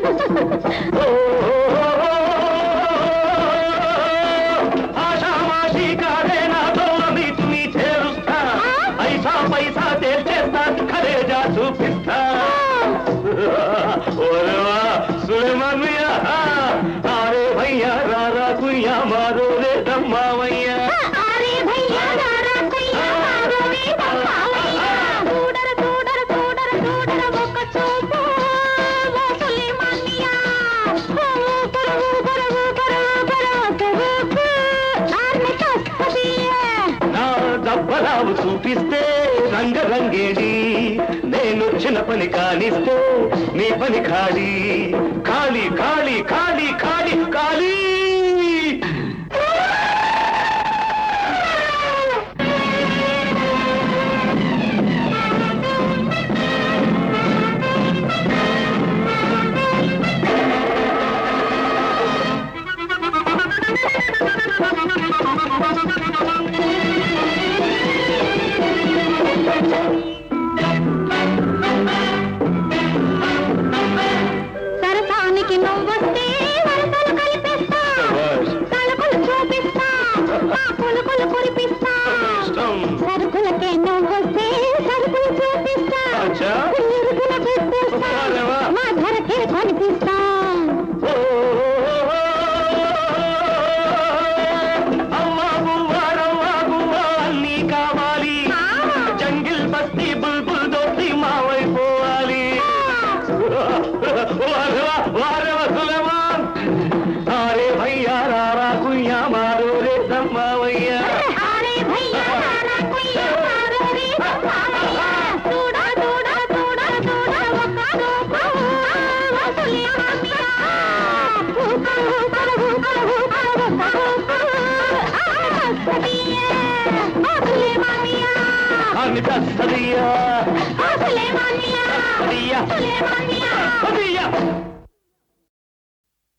ఆషామాషి కాదే నా దూరమి తుని చేరుస్తా పైసా పైసా తేల్చేస్తా ఖరేజా చూపిస్తా ఓరేవా సులేమాన్ మియా అరే భయ్యా రారా కుయ్యా మారో రే దమ్మావయ్యా అరే భయ్యా గారా కయ్యా మారో రే దమ్మావయ్యా చూడర చూడర చూడర చూడర ఒక చూపు ఓ సులేమానియా ఊపర ఊపర ఊపర ఊపర ఒక ఊపు ఆర్ని కస్తదియే నా దబ్బరావు చూపిస్తే రంగరంగేడి నేను చిన్న పని కానిస్తే నీ పని ఖాళీ ఖాళీ ఖాళీ ఖాళీ ఖాళీ ఖాళీ సరసానికి నువ్వొస్తే వరసలు కలిపిస్తా తలుకులు చూపిస్తా మా పులుకులు కురిపిస్తా ఇష్టం. సరుకులకే నువ్వొస్తే సరుకులు చూపిస్తా అచ్చా. ఇరుగుల పెట్టేస్తా అరేవా. మా ధరకే కొనిపిస్తా ఓ, అమ్మా బువ్వా రవ్వా బువ్వా అన్నీ కావాలి జంగిల్ బస్తీ బుల్బుల్ దోసి మావైపోవాలి వారేవా వారేవా సులేమాన్ అరే భయ్యా రారా కుయ్యా మారో రే దమ్మావయ్యా అరే భయ్యా నానా కుయ్యా మారో రే దమ్మావయ్యా. చూడా చూడా చూడా చూడా ఒక్క రూపు వసూలి మామియా. ఊపర ఊపర ఊపర ఊపర ఒక్క రూపు ఆ కస్తదియే. వసూలి మామియా. అనిపిస్తదియా వసూలి మామియా. అదియా వసూలి మామియా. అదియా